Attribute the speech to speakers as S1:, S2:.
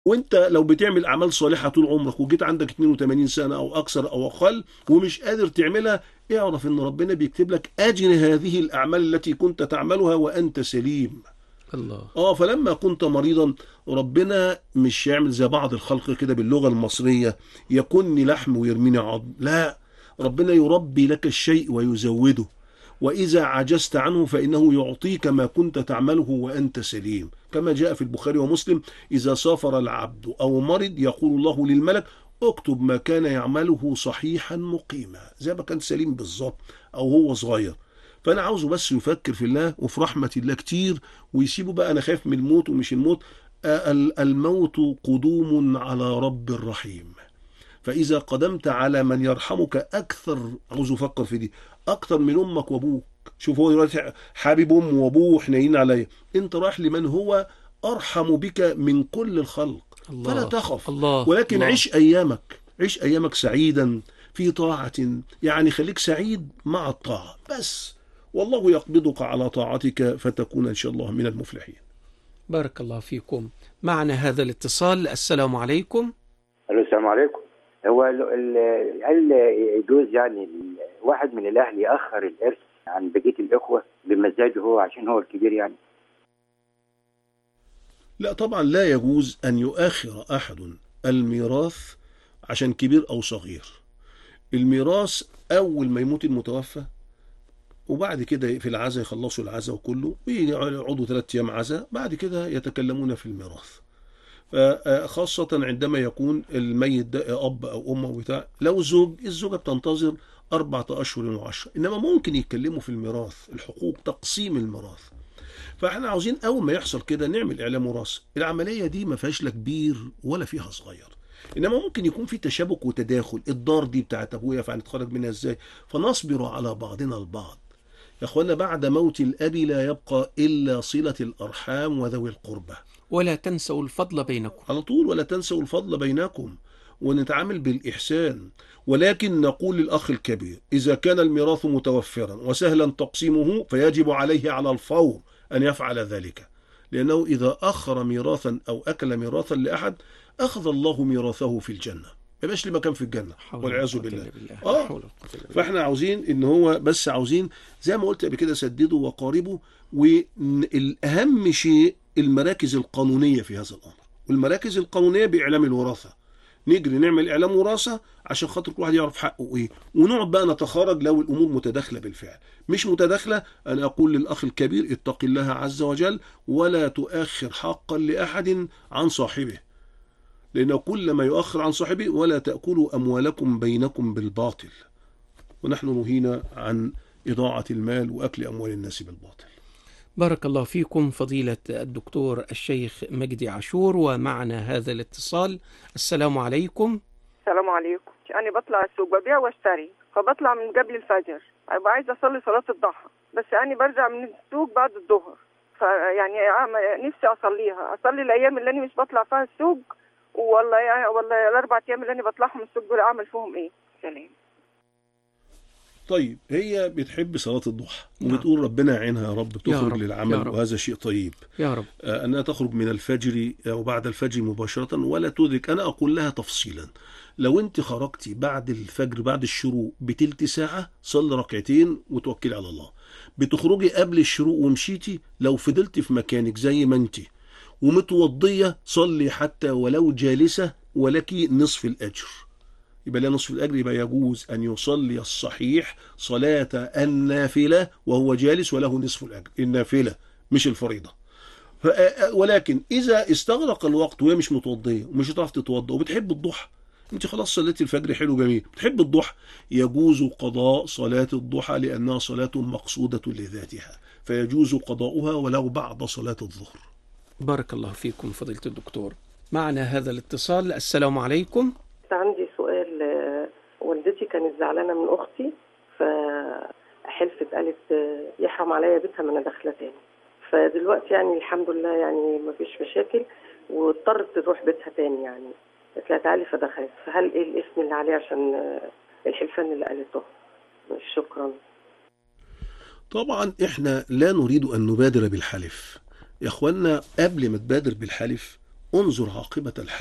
S1: وانت لو بتعمل اعمال صالحه طول عمرك وجيت عندك 82 سنه او اكثر او اقل ومش قادر تعملها اعرف ان ربنا بيكتب لك اجر هذه الاعمال التي كنت تعملها وانت سليم
S2: الله
S1: اه فلما كنت مريضا ربنا مش يعمل زي بعض الخلق كده باللغه المصريه يكني لحم ويرميني عظم لا ربنا يربي لك الشيء ويزوده واذا عجزت عنه فانه يعطيك ما كنت تعمله وانت سليم كما جاء في البخاري ومسلم اذا سافر العبد او مرض يقول الله للملك اكتب ما كان يعمله صحيحا مقيما زي ما كان سليم بالظبط او هو صغير فانا عاوزه بس يفكر في الله وفي رحمه الله كتير ويسيبه بقى انا خايف من الموت ومش الموت آه، ال- الموت قدوم على رب الرحيم فاذا قدمت على من يرحمك اكثر عاوز افكر في دي اكثر من امك وابوك شوف هو دلوقتي حبيب امه وابوه حنين عليا انت رايح لمن هو ارحم بك من كل الخلق
S2: الله
S1: فلا تخف
S2: الله
S1: ولكن
S2: الله.
S1: عيش ايامك عيش ايامك سعيدا في طاعه يعني خليك سعيد مع الطاعه بس والله يقبضك على طاعتك فتكون ان شاء الله من المفلحين
S2: بارك الله فيكم معنا هذا الاتصال السلام عليكم
S3: الو السلام عليكم هو ال- ال- هل يجوز يعني ال- واحد من الاهل ياخر الارث عن بقيه الاخوه بمزاجه هو عشان هو الكبير يعني
S1: لا طبعا لا يجوز أن يؤخر أحد الميراث عشان كبير أو صغير الميراث أول ما يموت المتوفى وبعد كده في العزاء يخلصوا العزاء وكله ويقعدوا ثلاثة أيام عزاء بعد كده يتكلمون في الميراث خاصة عندما يكون الميت ده أب أو أم أو بتاع لو زوج الزوجة بتنتظر أربعة أشهر وعشرة إنما ممكن يتكلموا في الميراث الحقوق تقسيم الميراث فاحنا عاوزين اول ما يحصل كده نعمل اعلام وراثه العمليه دي ما فيهاش لا كبير ولا فيها صغير انما ممكن يكون في تشابك وتداخل الدار دي بتاعت ابويا فهنتخرج منها ازاي فنصبر على بعضنا البعض يا اخوانا بعد موت الاب لا يبقى الا صله الارحام وذوي القربى
S2: ولا تنسوا الفضل بينكم
S1: على طول ولا تنسوا الفضل بينكم ونتعامل بالإحسان ولكن نقول للأخ الكبير إذا كان الميراث متوفرا وسهلا تقسيمه فيجب عليه على الفور أن يفعل ذلك لأنه إذا أخر ميراثا أو أكل ميراثا لأحد أخذ الله ميراثه في الجنة ما يبقاش ليه مكان في الجنة
S2: حول
S1: والعياذ
S2: ولا قوة
S1: بالله
S2: إلا بالله.
S1: آه.
S2: لا حول ولا قوة إلا بالله.
S1: فاحنا عاوزين ان هو بس عاوزين زي ما قلت قبل كده سددوا وقاربوا والاهم شيء المراكز القانونيه في هذا الامر والمراكز القانونيه باعلام الوراثه نجري نعمل اعلام وراثه عشان خاطر كل واحد يعرف حقه ايه ونقعد بقى نتخرج لو الامور متداخله بالفعل مش متداخله انا اقول للاخ الكبير اتق الله عز وجل ولا تؤخر حقا لاحد عن صاحبه لأنه كل ما يؤخر عن صاحبه ولا تأكلوا أموالكم بينكم بالباطل ونحن نهينا عن إضاعة المال وأكل أموال الناس بالباطل
S2: بارك الله فيكم فضيلة الدكتور الشيخ مجدي عاشور ومعنا هذا الاتصال السلام عليكم
S4: السلام عليكم أنا بطلع السوق ببيع واشتري فبطلع من قبل الفجر أبقى عايزة أصلي صلاة الضحى بس أنا برجع من السوق بعد الظهر فيعني أعمل- نفسي أصليها أصلي الأيام اللي أنا مش بطلع فيها السوق والله يعني والله الأربع أيام اللي أنا بطلعهم السوق دول أعمل فيهم إيه؟ سلام
S1: طيب هي بتحب صلاة الضحى
S2: نعم.
S1: وبتقول ربنا يعينها يا رب
S2: يا
S1: تخرج
S2: رب، يا
S1: للعمل
S2: رب.
S1: وهذا شيء طيب
S2: يا رب
S1: آه، أنها تخرج من الفجر أو بعد الفجر مباشرة ولا تدرك أنا أقول لها تفصيلا لو أنت خرجتي بعد الفجر بعد الشروق بتلت ساعة صلي ركعتين وتوكلي على الله بتخرجي قبل الشروق ومشيتي لو فضلت في مكانك زي ما أنت ومتوضية صلي حتى ولو جالسة ولك نصف الأجر يبقى لا نصف الأجر يبقى يجوز أن يصلي الصحيح صلاة النافلة وهو جالس وله نصف الأجر النافلة مش الفريضة ف- ولكن إذا استغرق الوقت وهي مش متوضية ومش هتعرف تتوضى وبتحب الضحى انت خلاص صليتي الفجر حلو جميل بتحب الضحى يجوز قضاء صلاة الضحى لأنها صلاة مقصودة لذاتها فيجوز قضاؤها ولو بعد صلاة الظهر
S2: بارك الله فيكم فضيلة الدكتور معنا هذا الاتصال السلام عليكم
S5: عندي سؤال آه، والدتي كانت زعلانة من أختي فحلفت قالت آه، يحرم عليا بيتها ما أنا داخلة تاني فدلوقتي يعني الحمد لله يعني ما فيش مشاكل واضطرت تروح بيتها تاني يعني قالت لها تعالي فدخلت فهل ايه الاسم اللي عليه عشان آه، الحلفان اللي قالته شكرا
S1: طبعا احنا لا نريد ان نبادر بالحلف يا اخوانا قبل ما تبادر بالحلف انظر عاقبة الحال